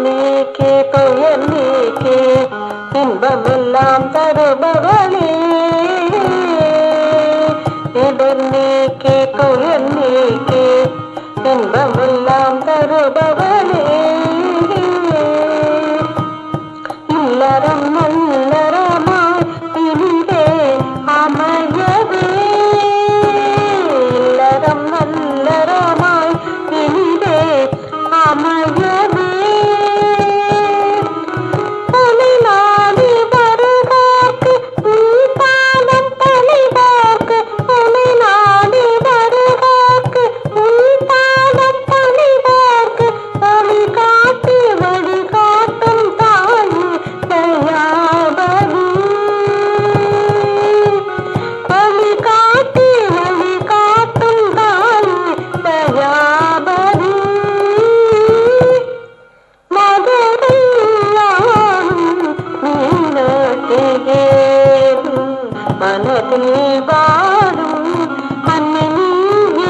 நீக்கி துயர் நீக்கி இன்பமெல்லாம் தருபவளே இடர் நீக்கி துயர் நீக்கி இன்பமெல்லாம் தருபவளே இல்லறம் நல்லறமாய் இனிதே அமையவே இல்லறம் நல்லறமாய் இனிதே அமையவே உனை நாடி வருவார்க்கு உன் பாதம் பணிவார்க்கு உனை நாடி வருவார்க்கு உன் பாதம் பணிவார்க்கு வழி காட்டி வழி காட்டும் தாயே தயாபதி வழி காட்டி வழி காட்டும் தாயே தயாபதி மனதில் வாழும் அன்னியே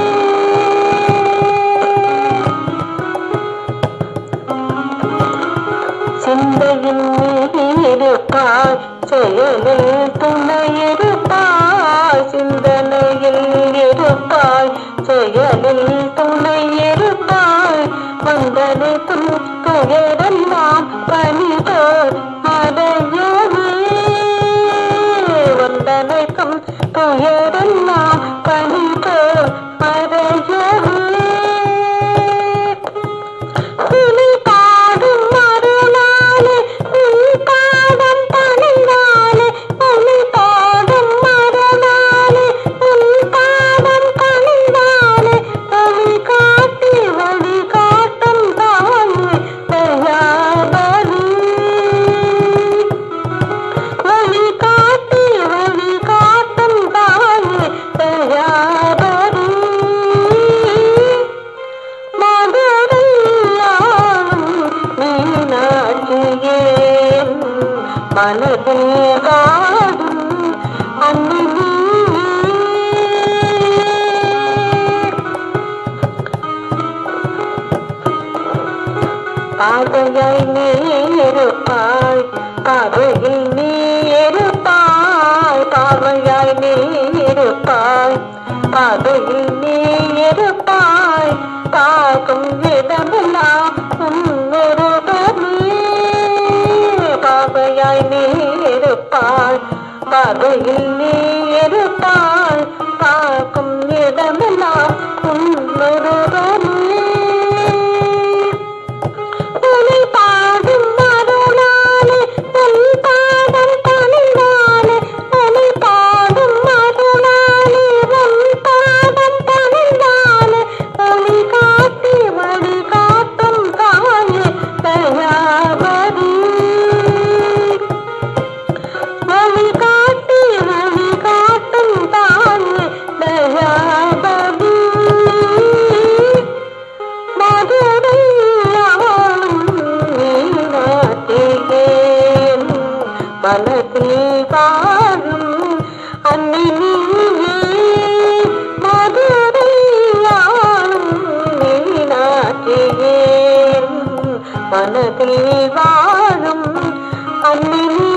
சிந்தையில் இருப்பாய் செயலில் துணை இருப்பாய் சிந்தனையில் இருப்பாய் செயலில் துணை இருப்பாய் வந்தனை துயரெல்லாம் பணிதோர் அடையவே வந்தனைக்கும் துயரெல்லாம் பணிதோர் அடையவே துணி பாடும் மறுநாளே உன் பாதம் பணிந்தாலே துணி பாடும் மறுநாளே உன் பாதம் பணிந்தாலே வழி காட்டி வழி காட்டும் தாயே தயாபதி வழி காட்டி வழி காட்டும் தாயே தயாபதி மனதில் வாடும் அன்னியே பார்வையாய் நீ இருப்பாய் பார்வையில் நீ இருப்பாய் பார்வையாய் நீ இருப்பாய் பார்வையில் நீ இருப்பாய் பார்க்கும் விதமெல்லாம் உன்னொருவமே பார்வையாய் நீ இருப்பாய் பார்வையில் நீ இருப்பாய் பார்க்கும் இடமெல்லாம் உன்னொருவமே உனை பாடும் மறுநாளே உன் பாதம் பணிந்தாலே உனை பாடும் மறுநாளே உன் பாதம் பணிந்தாலே வழி காட்டி வழி காட்டும் தாயே தயாபதி வழி காட்டி வழி காட்டும் தாயே தயாபதி மதுரை ஆளும் மீனாட்டியேன் மனதில் வாழும் அன்னினியே மதுரை ஆளும் மீனாட்டியேன் மனதில் வாழும் அன்னினியே